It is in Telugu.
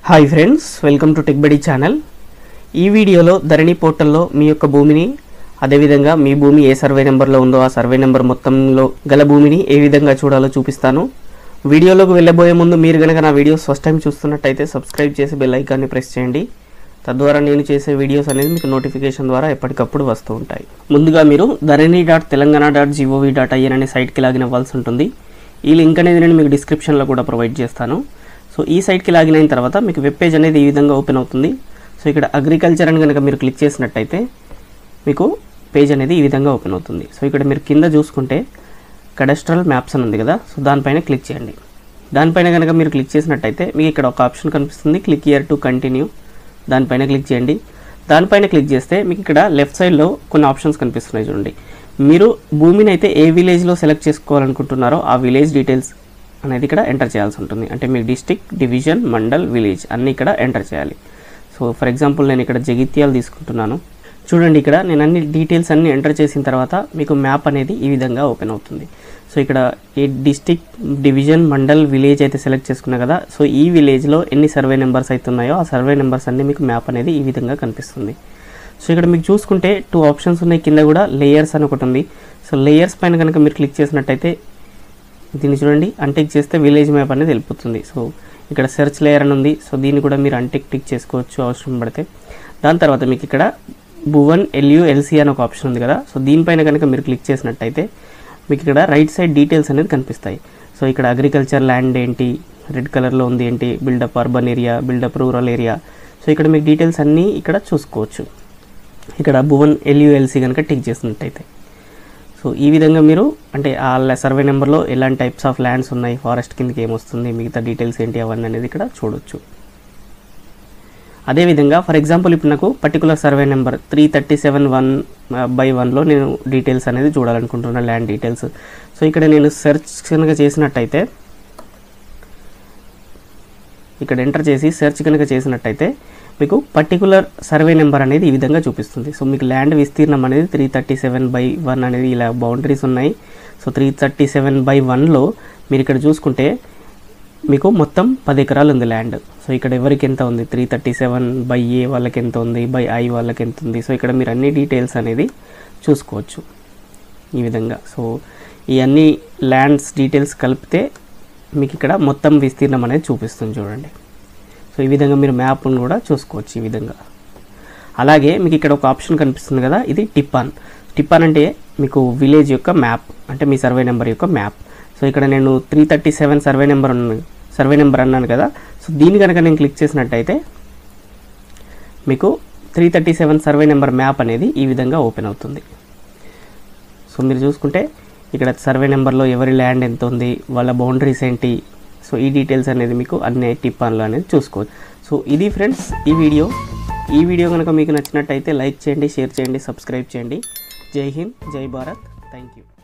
hi friends welcome to tech buddy channel ఈ వీడియోలో ధరణి పోర్టల్లో మీ యొక్క భూమిని అదేవిధంగా మీ భూమి ఏ సర్వే నెంబర్లో ఉందో ఆ సర్వే నెంబర్ మొత్తంలో గల భూమిని ఏ విధంగా చూడాలో చూపిస్తాను వీడియోలోకి వెళ్ళబోయే ముందు మీరు కనుక నా వీడియోస్ ఫస్ట్ టైం చూస్తున్నట్టయితే సబ్స్క్రైబ్ చేసి బెల్ ఐకాన్ని ప్రెస్ చేయండి తద్వారా నేను చేసే వీడియోస్ అనేది మీకు నోటిఫికేషన్ ద్వారా ఎప్పటికప్పుడు వస్తూ ఉంటాయి ముందుగా మీరు Dharani dot Telangana dot GOV dot IN అనే సైట్కి లాగిన్ అవ్వాల్సి ఉంటుంది ఈ లింక్ అనేది నేను మీకు డిస్క్రిప్షన్లో కూడా ప్రొవైడ్ చేస్తాను సో ఈ సైట్కి లాగిన్ అయిన తర్వాత మీకు వెబ్ పేజ్ అనేది ఈ విధంగా ఓపెన్ అవుతుంది సో ఇక్కడ అగ్రికల్చర్ అని కనుక మీరు క్లిక్ చేసినట్టయితే మీకు పేజ్ అనేది ఈ విధంగా ఓపెన్ అవుతుంది సో ఇక్కడ మీరు కింద చూసుకుంటే కడస్ట్రల్ మ్యాప్స్ అని ఉంది కదా సో దానిపైన క్లిక్ చేయండి దానిపైన కనుక మీరు క్లిక్ చేసినట్టయితే మీకు ఇక్కడ ఒక ఆప్షన్ కనిపిస్తుంది క్లిక్ ఇయర్ టు కంటిన్యూ దానిపైన క్లిక్ చేయండి దానిపైన క్లిక్ చేస్తే మీకు ఇక్కడ లెఫ్ట్ సైడ్లో కొన్ని ఆప్షన్స్ కనిపిస్తున్నాయి చూడండి మీరు భూమిని అయితే ఏ విలేజ్లో సెలెక్ట్ చేసుకోవాలనుకుంటున్నారో ఆ విలేజ్ డీటెయిల్స్ అనేది ఇక్కడ ఎంటర్ చేయాల్సి ఉంటుంది అంటే మీ డిస్టిక్ డివిజన్ మండల్ విలేజ్ అన్నీ ఇక్కడ ఎంటర్ చేయాలి సో ఫర్ ఎగ్జాంపుల్ నేను ఇక్కడ జగిత్యాలు తీసుకుంటున్నాను చూడండి ఇక్కడ నేను అన్ని డీటెయిల్స్ అన్ని ఎంటర్ చేసిన తర్వాత మీకు మ్యాప్ అనేది ఈ విధంగా ఓపెన్ అవుతుంది సో ఇక్కడ ఏ డిస్టిక్ డివిజన్ మండల్ విలేజ్ అయితే సెలెక్ట్ చేసుకున్నా కదా సో ఈ విలేజ్లో ఎన్ని సర్వే నెంబర్స్ అయితే ఉన్నాయో ఆ సర్వే నెంబర్స్ అన్ని మీకు మ్యాప్ అనేది ఈ విధంగా కనిపిస్తుంది సో ఇక్కడ మీకు చూసుకుంటే టూ ఆప్షన్స్ ఉన్నాయి కింద కూడా లేయర్స్ అని ఒకటి ఉంది సో లేయర్స్ పైన కనుక మీరు క్లిక్ చేసినట్టయితే దీన్ని చూడండి అంటిక్ చేస్తే విలేజ్ మ్యాప్ అనేది వెళ్ళిపోతుంది సో ఇక్కడ సెర్చ్ లేయర్ అని ఉంది సో దీన్ని కూడా మీరు అంటిక్ టిక్ చేసుకోవచ్చు అవసరం పడితే దాని తర్వాత మీకు ఇక్కడ భువన్ ఎల్యూ ఎల్సీ అని ఒక ఆప్షన్ ఉంది కదా సో దీనిపైన కనుక మీరు క్లిక్ చేసినట్టయితే మీకు ఇక్కడ రైట్ సైడ్ డీటెయిల్స్ అనేది కనిపిస్తాయి సో ఇక్కడ అగ్రికల్చర్ ల్యాండ్ ఏంటి రెడ్ కలర్లో ఉంది ఏంటి buildup urban area buildup rural area so ఇక్కడ మీకు డీటెయిల్స్ అన్నీ ఇక్కడ చూసుకోవచ్చు ఇక్కడ భువన్ ఎల్యూఎల్సీ కనుక టిక్ చేసినట్టయితే సో ఈ విధంగా మీరు అంటే ఆ సర్వే నెంబర్లో ఎలాంటి టైప్స్ ఆఫ్ ల్యాండ్స్ ఉన్నాయి ఫారెస్ట్ కిందకి ఏమొస్తుంది మిగతా డీటెయిల్స్ ఏంటి అవన్నీ అనేది ఇక్కడ చూడొచ్చు అదేవిధంగా ఫర్ ఎగ్జాంపుల్ ఇప్పుడు నాకు particular survey number three thirty seven one by వన్లో నేను డీటెయిల్స్ అనేది చూడాలనుకుంటున్నా ల్యాండ్ డీటెయిల్స్ సో ఇక్కడ నేను సెర్చ్ కనుక చేసినట్టయితే ఇక్కడ ఎంటర్ చేసి సెర్చ్ కనుక చేసినట్టయితే మీకు పర్టికులర్ సర్వే నెంబర్ అనేది ఈ విధంగా చూపిస్తుంది సో మీకు ల్యాండ్ విస్తీర్ణం అనేది three thirty seven by one అనేది ఇలా బౌండరీస్ ఉన్నాయి so three thirty seven by వన్లో మీరు ఇక్కడ చూసుకుంటే మీకు మొత్తం పది ఎకరాలు ఉంది ల్యాండ్ సో ఇక్కడ ఎవరికి ఎంత ఉంది త్రీ థర్టీ సెవెన్ బై ఏ వాళ్ళకి ఎంత ఉంది బై ఐ వాళ్ళకి ఎంత ఉంది సో ఇక్కడ మీరు అన్ని డీటెయిల్స్ అనేది చూసుకోవచ్చు ఈ విధంగా సో ఈ అన్ని ల్యాండ్స్ డీటెయిల్స్ కలిపితే మీకు ఇక్కడ మొత్తం విస్తీర్ణం అనేది చూపిస్తుంది చూడండి సో ఈ విధంగా మీరు మ్యాప్ను కూడా చూసుకోవచ్చు ఈ విధంగా అలాగే మీకు ఇక్కడ ఒక ఆప్షన్ కనిపిస్తుంది కదా ఇది టిప్పాన్ టిప్పాన్ అంటే మీకు విలేజ్ యొక్క మ్యాప్ అంటే మీ సర్వే నెంబర్ యొక్క మ్యాప్ సో ఇక్కడ నేను three thirty seven survey number ఉన్నాను సర్వే నెంబర్ అన్నాను కదా సో దీన్ని కనుక నేను క్లిక్ చేసినట్టయితే మీకు three thirty seven survey number map అనేది ఈ విధంగా ఓపెన్ అవుతుంది సో మీరు చూసుకుంటే ఇక్కడ సర్వే నెంబర్లో ఎవరి ల్యాండ్ ఎంత ఉంది వాళ్ళ బౌండరీస్ ఏంటి సో ఈ డీటెయిల్స్ అనేది మీకు అన్ని టిప్ ఆన్లో అనేది చూసుకోవచ్చు సో ఇది ఫ్రెండ్స్ ఈ వీడియో ఈ వీడియో కనుక మీకు నచ్చినట్టయితే లైక్ చేయండి షేర్ చేయండి సబ్స్క్రైబ్ చేయండి జై హింద్ జై భారత్ థ్యాంక్ యూ